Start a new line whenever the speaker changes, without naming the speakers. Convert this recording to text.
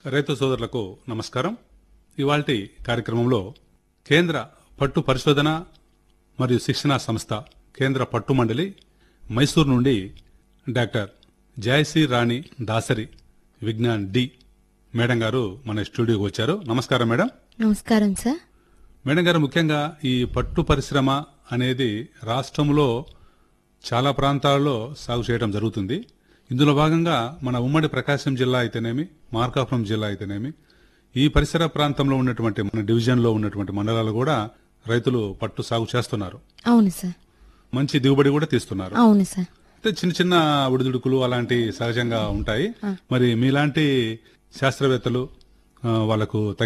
రైతు సోదరులకు నమస్కారం ఇవాల్టి కార్యక్రమంలో కేంద్ర పట్టు పరిశోధన మరియు శిక్షణా సంస్థ కేంద్ర పట్టు మండలి మైసూర్ నుండి doctor Jayashree Rani Dasari Vignan D madam గారు మన స్టూడియోకి వచ్చారు నమస్కారం మేడం
నమస్కారం సార్
మేడం గారు ముఖ్యంగా ఈ పట్టు పరిశ్రమ అనేది రాష్ట్రంలో చాలా ప్రాంతాల్లో సాగు చేయడం జరుగుతుంది ఇందులో భాగంగా మన ఉమ్మడి ప్రకాశం జిల్లా అయితేనేమి మార్కాపురం జిల్లా అయితేనేమి ఈ పరిసర ప్రాంతంలో ఉన్నటువంటి మన డివిజన్లో ఉన్నటువంటి మండలాలు కూడా రైతులు పట్టు సాగు చేస్తున్నారు
అవును సార్
మంచి దిగుబడి కూడా తీస్తున్నారు
అవును సార్
అయితే చిన్న చిన్న ఉడిదుడుకులు అలాంటి సహజంగా ఉంటాయి మరి మీలాంటి శాస్త్రవేత్తలు ఆ, వాళ్ళకు